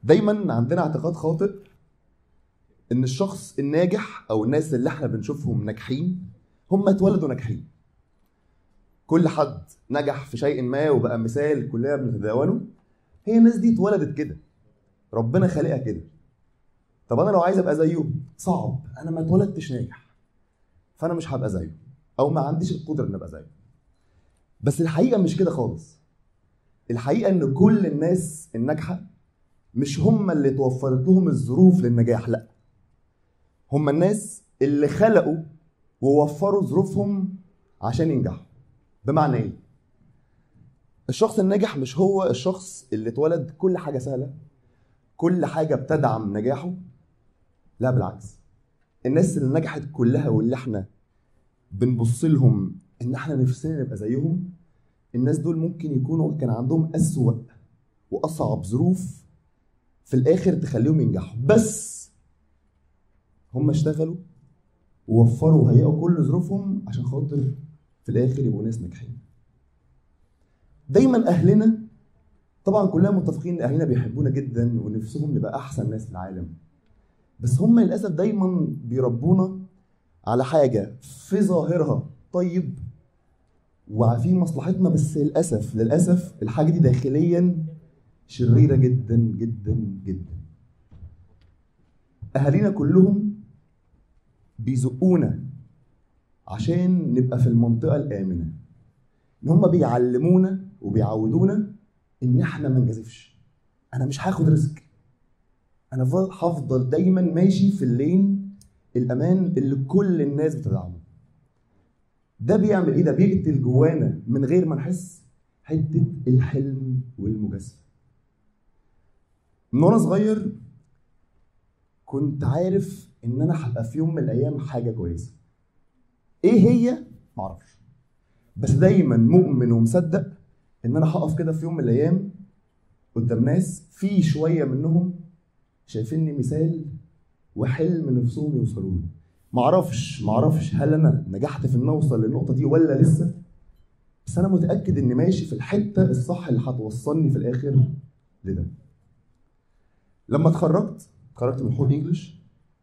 دايما عندنا اعتقاد خاطئ ان الشخص الناجح او الناس اللي احنا بنشوفهم ناجحين هم اتولدوا ناجحين كل حد نجح في شيء ما وبقى مثال كلنا بنتداوله هي الناس دي اتولدت كده ربنا خالقها كده طب انا لو عايز ابقى زيه صعب انا ما اتولدتش ناجح فانا مش هبقى زيه او ما عنديش القدره ان ابقى زيه بس الحقيقه مش كده خالص الحقيقه ان كل الناس الناجحه مش هم اللي توفرت لهم الظروف للنجاح لا هم الناس اللي خلقوا ووفروا ظروفهم عشان ينجحوا بمعنى ايه الشخص الناجح مش هو الشخص اللي اتولد كل حاجه سهله كل حاجه بتدعم نجاحه لا بالعكس الناس اللي نجحت كلها واللي احنا بنبص لهم ان احنا نفسنا نبقى زيهم الناس دول ممكن يكونوا كان عندهم اسوأ واصعب ظروف في الاخر تخليهم ينجحوا بس هم اشتغلوا ووفروا وهيئوا كل ظروفهم عشان خاطر في الاخر يبقوا ناس ناجحين دايما اهلنا طبعا كلنا متفقين ان اهلنا بيحبونا جدا ونفسهم نبقى احسن ناس في العالم بس هم للاسف دايما بيربونا على حاجه في ظاهرها طيب وعارفين مصلحتنا بس للاسف للاسف الحاجه دي داخليا شريره جدا جدا جدا اهالينا كلهم بيزقونا عشان نبقى في المنطقه الامنه ان هم بيعلمونا وبيعودونا ان احنا ما نجازفش انا مش هاخد ريسك انا فضل- هفضل دايما ماشي في اللين الامان اللي كل الناس بتدعمه ده بيعمل ايه ده بيقتل جوانا من غير ما نحس حته الحلم والمجازفه من وانا صغير كنت عارف ان انا هبقى في يوم من الايام حاجه كويسه ايه هي معرفش بس دايما مؤمن ومصدق ان انا هقف كده في يوم من الايام قدام ناس في شويه منهم شايفيني مثال وحلم نفسهم يوصلوا له معرفش معرفش هل انا نجحت في ان اوصل للنقطه دي ولا لسه بس انا متاكد اني ماشي في الحته الصح اللي هتوصلني في الاخر لده لما اتخرجت اتخرجت من حقوق انجلش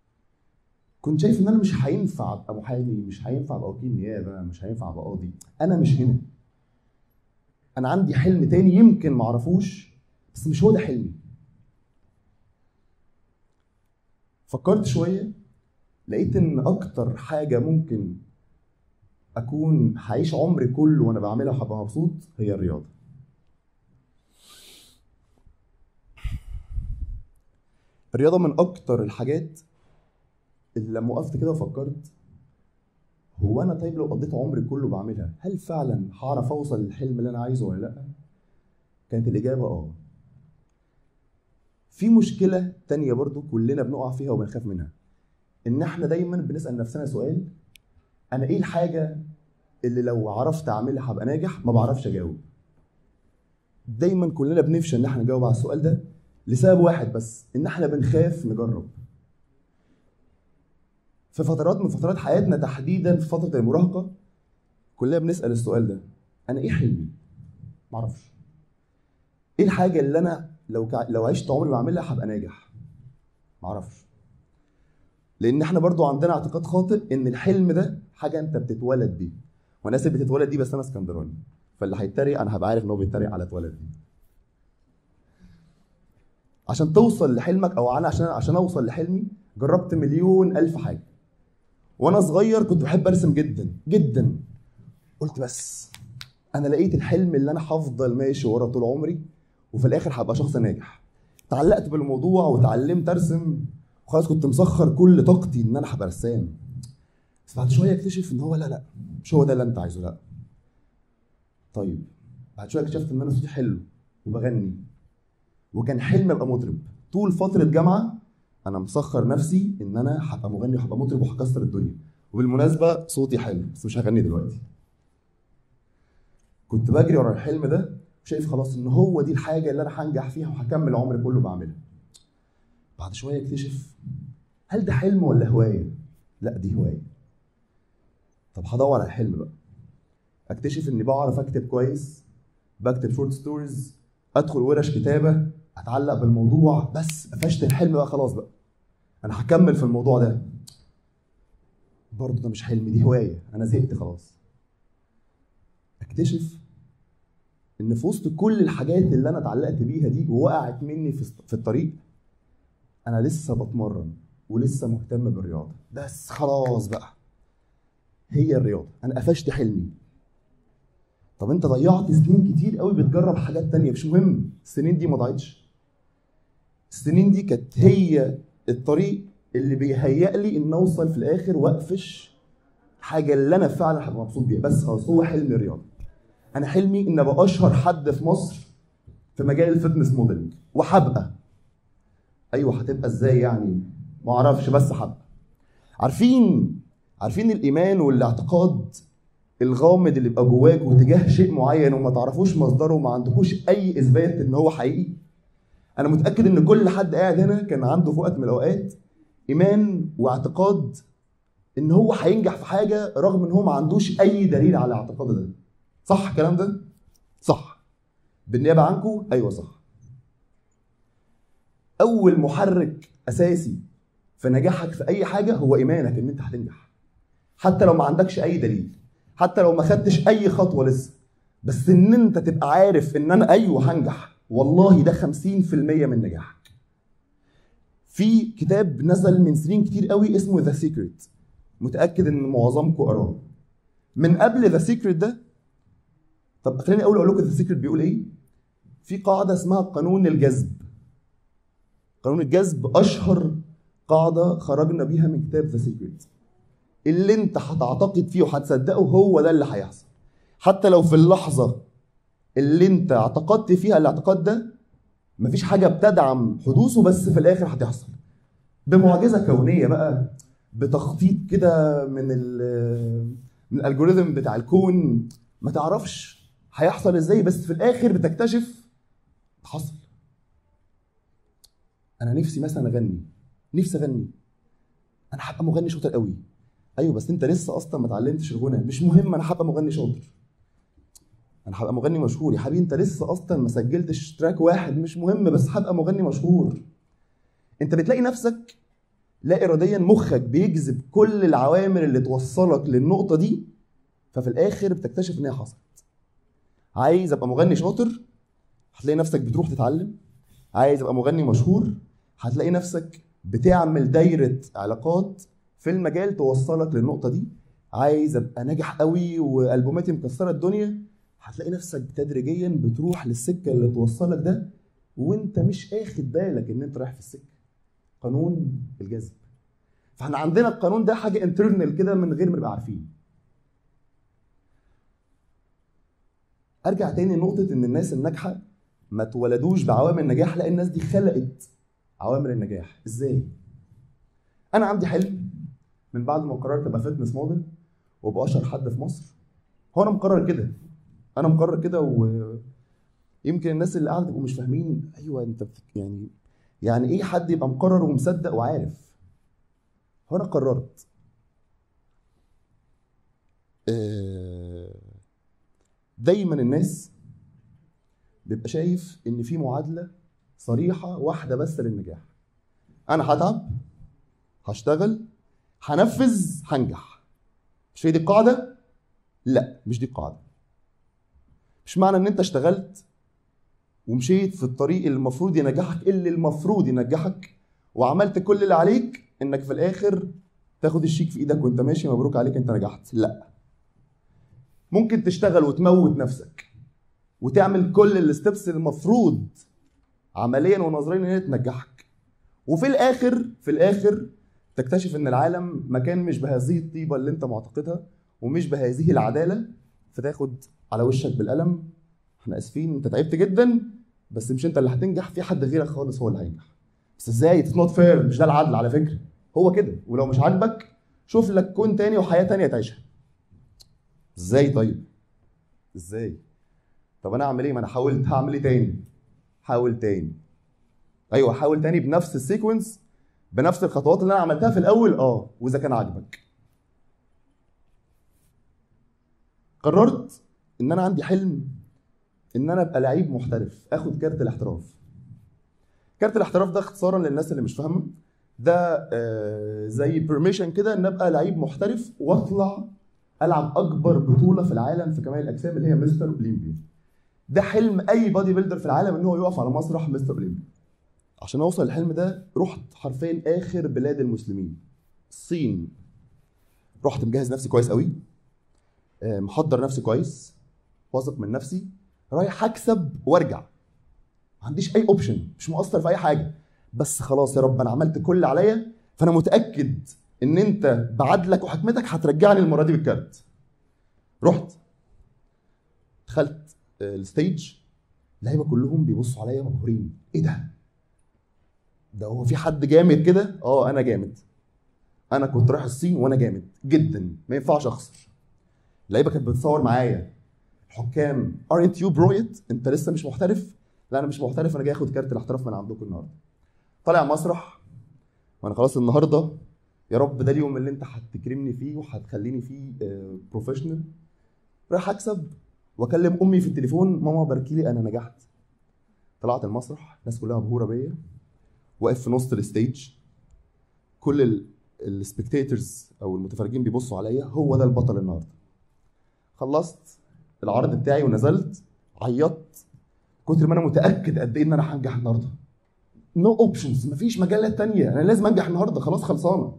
كنت شايف ان انا مش هينفع ابقى محامي مش هينفع ابقى وكيل نيابه مش هينفع ابقى قاضي انا مش هنا انا عندي حلم تاني يمكن معرفوش بس مش هو ده حلمي فكرت شويه لقيت ان اكتر حاجه ممكن اكون هعيش عمري كله وانا بعملها وهبقى مبسوط هي الرياضه الرياضه من اكتر الحاجات اللي لما وقفت كده وفكرت هو انا طيب لو قضيت عمري كله بعملها هل فعلا هعرف اوصل للحلم اللي انا عايزه ولا لا كانت الاجابه اه في مشكله تانية برضو كلنا بنقع فيها وبنخاف منها ان احنا دايما بنسال نفسنا سؤال انا ايه الحاجه اللي لو عرفت اعملها هبقى ناجح ما بعرفش اجاوب دايما كلنا بنفشل ان احنا نجاوب على السؤال ده لسبب واحد بس ان احنا بنخاف نجرب في فترات من فترات حياتنا تحديدا في فتره المراهقه كلنا بنسال السؤال ده انا ايه حلمي معرفش ايه الحاجه اللي انا لو كع... لو عشت عمري بعملها هبقى ناجح معرفش لان احنا برضو عندنا اعتقاد خاطئ ان الحلم ده حاجه انت بتتولد بيه والناس اللي بتتولد دي بس انا اسكندراني فاللي هيتريق انا هبقى عارف ان هو بيتريق على اتولد دي عشان توصل لحلمك او انا عشان عشان اوصل لحلمي جربت مليون الف حاجه وانا صغير كنت بحب ارسم جدا جدا قلت بس انا لقيت الحلم اللي انا هفضل ماشي ورا طول عمري وفي الاخر هبقى شخص ناجح اتعلقت بالموضوع وتعلمت ارسم وخلاص كنت مسخر كل طاقتي ان انا هبقى رسام بس بعد شويه اكتشف ان هو لا لا مش هو ده اللي انت عايزه لا طيب بعد شويه اكتشفت ان انا صوتي حلو وبغني وكان حلم ابقى مطرب طول فتره جامعه انا مسخر نفسي ان انا هبقى مغني وهبقى مطرب وهكسر الدنيا وبالمناسبه صوتي حلو بس مش هغني دلوقتي كنت بجري ورا الحلم ده وشايف خلاص ان هو دي الحاجه اللي انا هنجح فيها وهكمل عمري كله بعملها بعد شويه اكتشف هل ده حلم ولا هوايه لا دي هوايه طب هدور على الحلم بقى اكتشف اني بعرف اكتب كويس بكتب شورت ستوريز ادخل ورش كتابه هتعلق بالموضوع بس قفشت الحلم بقى خلاص بقى انا هكمل في الموضوع ده برضه ده مش حلم دي هوايه انا زهقت خلاص اكتشف ان في وسط كل الحاجات اللي انا اتعلقت بيها دي ووقعت مني في في الطريق انا لسه بتمرن ولسه مهتم بالرياضه بس خلاص بقى هي الرياضه انا قفشت حلمي طب انت ضيعت سنين كتير قوي بتجرب حاجات تانية مش مهم السنين دي ما ضاعتش السنين دي كانت هي الطريق اللي بيهيأ لي ان اوصل في الاخر واقفش حاجه اللي انا فعلا هبقى مبسوط بيها بس خلاص هو حلم الرياضه انا حلمي ان ابقى اشهر حد في مصر في مجال الفتنس موديلنج وهبقى ايوه هتبقى ازاي يعني ما اعرفش بس هبقى عارفين عارفين الايمان والاعتقاد الغامض اللي بيبقى جواك وتجاه شيء معين وما تعرفوش مصدره وما عندكوش اي اثبات ان هو حقيقي انا متاكد ان كل حد قاعد هنا كان عنده في وقت من الاوقات ايمان واعتقاد ان هو هينجح في حاجه رغم ان هو ما عندوش اي دليل على اعتقاده ده صح الكلام ده صح بالنيابه عنكم ايوه صح اول محرك اساسي في نجاحك في اي حاجه هو ايمانك ان انت هتنجح حتى لو ما عندكش اي دليل حتى لو ما خدتش اي خطوه لسه بس ان انت تبقى عارف ان انا ايوه هنجح والله ده 50% من نجاحك في كتاب نزل من سنين كتير قوي اسمه ذا سيكريت متاكد ان معظمكم قراه من قبل ذا سيكريت ده طب خليني اقول اقول لكم ذا سيكريت بيقول ايه في قاعده اسمها قانون الجذب قانون الجذب اشهر قاعده خرجنا بيها من كتاب ذا سيكريت اللي انت هتعتقد فيه وهتصدقه هو ده اللي هيحصل حتى لو في اللحظه اللي انت اعتقدت فيها الاعتقاد ده مفيش حاجه بتدعم حدوثه بس في الاخر هتحصل بمعجزه كونيه بقى بتخطيط كده من من الالجوريزم بتاع الكون ما تعرفش هيحصل ازاي بس في الاخر بتكتشف حصل انا نفسي مثلا اغني نفسي اغني انا هبقى مغني شاطر قوي ايوه بس انت لسه اصلا ما اتعلمتش الغنى مش مهم انا هبقى مغني شاطر انا هبقى مغني مشهور يا حبيبي انت لسه اصلا ما سجلتش تراك واحد مش مهم بس هبقى مغني مشهور انت بتلاقي نفسك لا اراديا مخك بيجذب كل العوامل اللي توصلك للنقطه دي ففي الاخر بتكتشف ان هي حصلت عايز ابقى مغني شاطر هتلاقي نفسك بتروح تتعلم عايز ابقى مغني مشهور هتلاقي نفسك بتعمل دايره علاقات في المجال توصلك للنقطه دي عايز ابقى ناجح قوي والبوماتي مكسره الدنيا هتلاقي نفسك تدريجيا بتروح للسكه اللي توصلك ده وانت مش اخد بالك ان انت رايح في السكه قانون الجذب فاحنا عندنا القانون ده حاجه انترنال كده من غير ما نبقى عارفين ارجع تاني لنقطه ان الناس الناجحه ما اتولدوش بعوامل النجاح لا الناس دي خلقت عوامل النجاح ازاي انا عندي حلم من بعد ما قررت ابقى فتنس موديل وابقى اشهر حد في مصر هو انا مقرر كده انا مقرر كده ويمكن الناس اللي قاعده يبقوا مش فاهمين ايوه انت يعني يعني ايه حد يبقى مقرر ومصدق وعارف هو انا قررت دايما الناس بيبقى شايف ان في معادله صريحه واحده بس للنجاح انا هتعب هشتغل هنفذ هنجح مش هي دي القاعده لا مش دي القاعده مش معنى ان انت اشتغلت ومشيت في الطريق اللي المفروض ينجحك اللي المفروض ينجحك وعملت كل اللي عليك انك في الاخر تاخد الشيك في ايدك وانت ماشي مبروك عليك انت نجحت لا ممكن تشتغل وتموت نفسك وتعمل كل الستبس المفروض عمليا ونظريا ان هي تنجحك وفي الاخر في الاخر تكتشف ان العالم مكان مش بهذه الطيبه اللي انت معتقدها ومش بهذه العداله فتاخد على وشك بالقلم احنا اسفين انت تعبت جدا بس مش انت اللي هتنجح في حد غيرك خالص هو اللي هينجح بس ازاي اتس نوت فير مش ده العدل على فكره هو كده ولو مش عاجبك شوف لك كون تاني وحياه تانية تعيشها ازاي طيب ازاي طب انا اعمل ايه ما انا حاولت هعمل ايه تاني حاول تاني ايوه حاول تاني بنفس السيكونس بنفس الخطوات اللي انا عملتها في الاول اه واذا كان عاجبك قررت ان انا عندي حلم ان انا ابقى لعيب محترف اخد كارت الاحتراف كارت الاحتراف ده اختصارا للناس اللي مش فاهمه ده آه، زي بيرميشن كده ان ابقى لعيب محترف واطلع العب اكبر بطوله في العالم في كمال الاجسام اللي هي مستر اولمبيا ده حلم اي بادي بيلدر في العالم ان هو يقف على مسرح مستر اولمبيا عشان اوصل للحلم ده رحت حرفيا اخر بلاد المسلمين الصين رحت مجهز نفسي كويس قوي آه، محضر نفسي كويس واثق من نفسي رايح اكسب وارجع ما عنديش اي اوبشن مش مؤثر في اي حاجه بس خلاص يا رب انا عملت كل اللي عليا فانا متاكد ان انت بعدلك وحكمتك هترجعني المره دي بالكارت رحت دخلت آه، الستيج اللعيبه كلهم بيبصوا عليا مبهورين ايه ده ده هو في حد جامد كده اه انا جامد انا كنت رايح الصين وانا جامد جدا ما ينفعش اخسر اللعيبه كانت بتصور معايا الحكام ارنت يو برويت انت لسه مش محترف لا انا مش محترف انا جاي اخد كارت الاحتراف من عندكم النهارده طالع مسرح وانا خلاص النهارده يا رب ده اليوم اللي انت هتكرمني فيه وهتخليني فيه بروفيشنال رايح اكسب واكلم امي في التليفون ماما باركي لي انا نجحت طلعت المسرح الناس كلها مبهوره بيا واقف في نص الستيج كل السبكتيترز او المتفرجين بيبصوا عليا هو ده البطل النهارده خلصت العرض بتاعي ونزلت عيطت كتر ما انا متاكد قد ايه ان انا هنجح النهارده نو no اوبشنز مفيش مجالات تانية انا لازم انجح النهارده خلاص خلصانه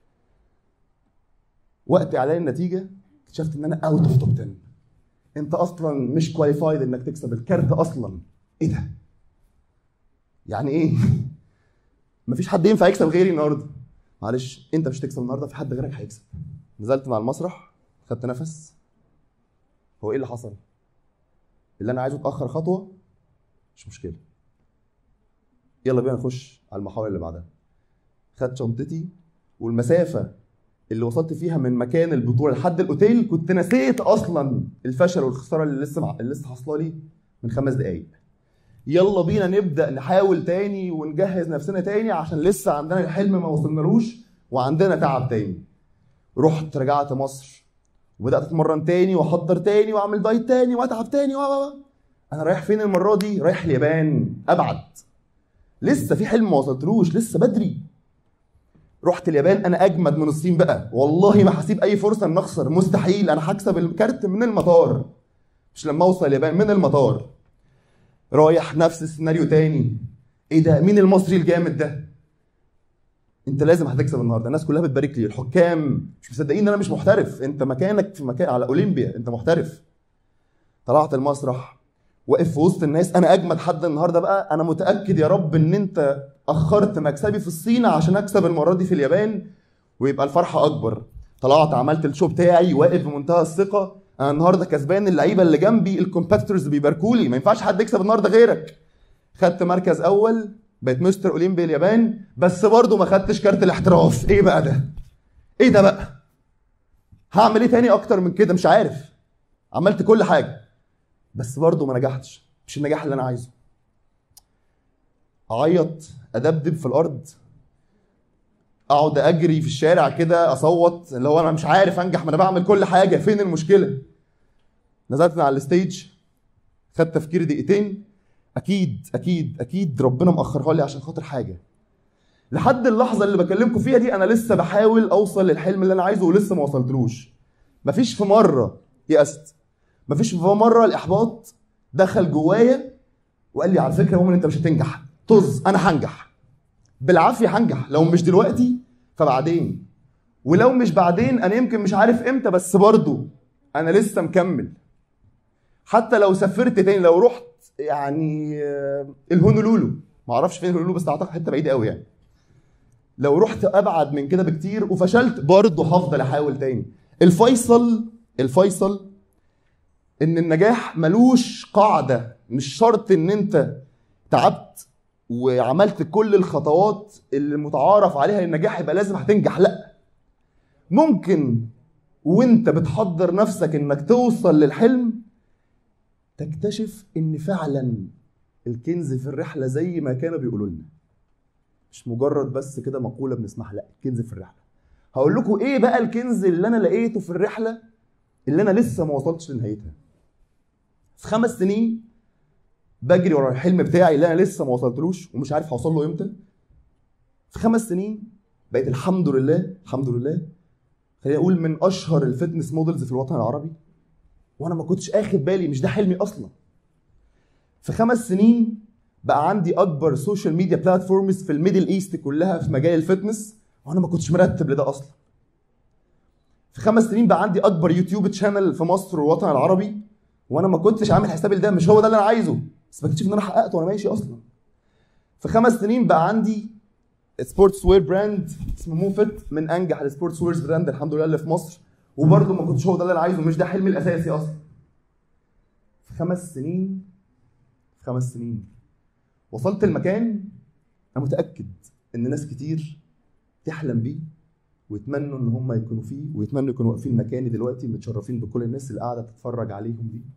وقت اعلان النتيجه اكتشفت ان انا اوت اوف توب 10 انت اصلا مش كواليفايد انك تكسب الكارت اصلا ايه ده يعني ايه مفيش حد ينفع يكسب غيري النهارده معلش انت مش هتكسب النهارده في حد غيرك هيكسب نزلت مع المسرح خدت نفس هو ايه اللي حصل اللي انا عايزه اتاخر خطوه مش مشكله يلا بينا نخش على المحاور اللي بعدها خدت شنطتي والمسافه اللي وصلت فيها من مكان البطوله لحد الاوتيل كنت نسيت اصلا الفشل والخساره اللي لسه مع... اللي لسه حاصله لي من خمس دقائق يلا بينا نبدا نحاول تاني ونجهز نفسنا تاني عشان لسه عندنا الحلم ما وصلنالوش وعندنا تعب تاني رحت رجعت مصر وبدات اتمرن تاني واحضر تاني واعمل دايت تاني واتعب تاني و انا رايح فين المره دي رايح اليابان ابعد لسه في حلم ما وصلتلوش لسه بدري رحت اليابان انا اجمد من الصين بقى والله ما هسيب اي فرصه ان اخسر مستحيل انا هكسب الكارت من المطار مش لما اوصل اليابان من المطار رايح نفس السيناريو تاني ايه ده مين المصري الجامد ده انت لازم هتكسب النهارده الناس كلها بتبارك لي الحكام مش مصدقين ان انا مش محترف انت مكانك في مكان على اولمبيا انت محترف طلعت المسرح واقف في وسط الناس انا اجمد حد النهارده بقى انا متاكد يا رب ان انت اخرت مكسبي في الصين عشان اكسب المره دي في اليابان ويبقى الفرحه اكبر طلعت عملت الشو بتاعي واقف بمنتهى الثقه انا النهارده كسبان اللعيبه اللي جنبي الكومبيتيتورز بيباركوا لي ما ينفعش حد يكسب النهارده غيرك خدت مركز اول بقيت مستر اولمبي اليابان بس برضه ما خدتش كارت الاحتراف ايه بقى ده ايه ده بقى هعمل ايه تاني اكتر من كده مش عارف عملت كل حاجه بس برضه ما نجحتش مش النجاح اللي انا عايزه اعيط ادبدب في الارض اقعد اجري في الشارع كده اصوت اللي هو انا مش عارف انجح ما انا بعمل كل حاجه فين المشكله نزلت من على الستيج خدت تفكير دقيقتين اكيد اكيد اكيد ربنا مأخرها لي عشان خاطر حاجه لحد اللحظه اللي بكلمكم فيها دي انا لسه بحاول اوصل للحلم اللي انا عايزه ولسه ما وصلتلوش مفيش في مره يأست مفيش في مره الاحباط دخل جوايا وقال لي على فكره يا مؤمن انت مش هتنجح طز انا هنجح بالعافيه هنجح لو مش دلوقتي فبعدين ولو مش بعدين انا يمكن مش عارف امتى بس برضه انا لسه مكمل حتى لو سافرت تاني لو رحت يعني آه، الهونولولو ما اعرفش فين الهونولولو بس اعتقد حته بعيده قوي يعني لو رحت ابعد من كده بكتير وفشلت برضه هفضل احاول تاني الفيصل الفيصل ان النجاح ملوش قاعده مش شرط ان انت تعبت وعملت كل الخطوات اللي متعارف عليها للنجاح يبقى لازم هتنجح لا ممكن وانت بتحضر نفسك انك توصل للحلم تكتشف ان فعلا الكنز في الرحله زي ما كانوا بيقولوا لنا مش مجرد بس كده مقوله بنسمعها لا الكنز في الرحله هقول لكم ايه بقى الكنز اللي انا لقيته في الرحله اللي انا لسه ما وصلتش لنهايتها في خمس سنين بجري ورا الحلم بتاعي اللي انا لسه ما وصلتلوش ومش عارف هوصل له امتى في خمس سنين بقيت الحمد لله الحمد لله خليني اقول من اشهر الفتنس مودلز في الوطن العربي وانا ما كنتش اخد بالي مش ده حلمي اصلا في خمس سنين بقى عندي اكبر سوشيال ميديا بلاتفورمز في الميدل ايست كلها في مجال الفتنس وانا ما كنتش مرتب لده اصلا في خمس سنين بقى عندي اكبر يوتيوب تشانل في مصر والوطن العربي وانا ما كنتش عامل حسابي لده مش هو ده اللي انا عايزه بس بكتشف ان انا حققته وانا ماشي اصلا في خمس سنين بقى عندي سبورتس وير براند اسمه موفت من انجح السبورتس ويرز براند الحمد لله اللي في مصر وبرضه ما كنتش هو ده اللي انا عايزه مش ده حلمي الاساسي اصلا في خمس سنين في خمس سنين وصلت المكان انا متاكد ان ناس كتير تحلم بيه ويتمنوا ان هم يكونوا فيه ويتمنوا يكونوا واقفين مكاني دلوقتي متشرفين بكل الناس اللي قاعده تتفرج عليهم دي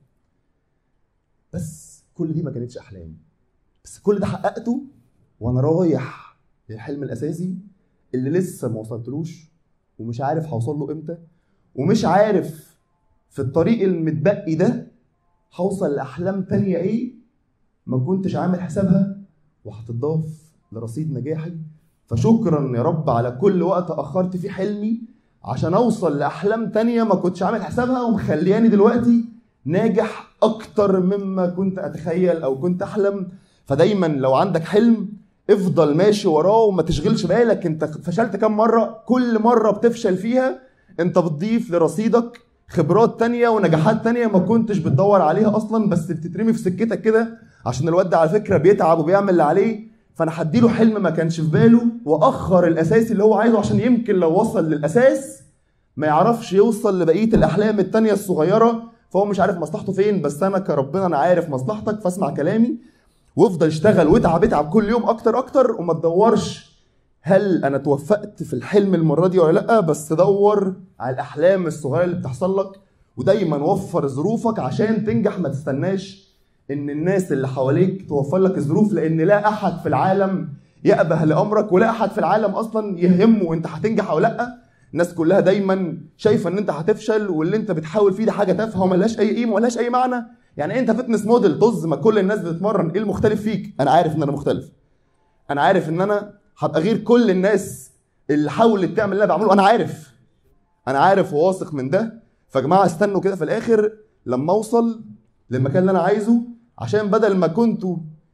بس كل دي ما كانتش احلام بس كل ده حققته وانا رايح للحلم الاساسي اللي لسه ما وصلتلوش ومش عارف هوصل له امتى ومش عارف في الطريق المتبقي ده هوصل لاحلام تانية ايه ما كنتش عامل حسابها وهتضاف لرصيد نجاحي فشكرا يا رب على كل وقت اخرت فيه حلمي عشان اوصل لاحلام تانية ما كنتش عامل حسابها ومخلياني دلوقتي ناجح اكتر مما كنت اتخيل او كنت احلم فدايما لو عندك حلم افضل ماشي وراه وما تشغلش بالك انت فشلت كام مره كل مره بتفشل فيها انت بتضيف لرصيدك خبرات تانية ونجاحات تانية ما كنتش بتدور عليها اصلا بس بتترمي في سكتك كده عشان الواد ده على فكره بيتعب وبيعمل اللي عليه فانا هديله حلم ما كانش في باله واخر الاساسي اللي هو عايزه عشان يمكن لو وصل للاساس ما يعرفش يوصل لبقيه الاحلام التانية الصغيره فهو مش عارف مصلحته فين بس انا كربنا انا عارف مصلحتك فاسمع كلامي وافضل اشتغل واتعب اتعب كل يوم اكتر اكتر وما تدورش هل انا توفقت في الحلم المره دي ولا لا بس دور على الاحلام الصغيره اللي بتحصل لك ودايما وفر ظروفك عشان تنجح ما تستناش ان الناس اللي حواليك توفر لك الظروف لان لا احد في العالم يأبه لامرك ولا احد في العالم اصلا يهمه انت هتنجح او لا الناس كلها دايما شايفه ان انت هتفشل واللي انت بتحاول فيه ده حاجه تافهه وملهاش اي قيمه وملهاش اي معنى يعني انت فتنس موديل طز ما كل الناس بتتمرن ايه المختلف فيك انا عارف ان انا مختلف انا عارف ان انا هبقى غير كل الناس اللي حاولت تعمل اللي انا بعمله انا عارف انا عارف وواثق من ده فيا جماعه استنوا كده في الاخر لما اوصل للمكان اللي انا عايزه عشان بدل ما كنتوا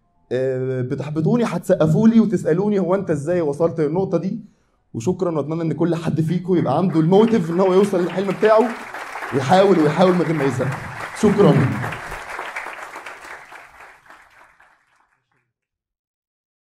آه، بتحبطوني هتسقفوا لي وتسالوني هو انت ازاي وصلت للنقطه دي وشكرا واتمنى ان كل حد فيكم يبقى عنده الموتيف ان هو يوصل للحلم بتاعه ويحاول ويحاول من غير ما يزهق شكرا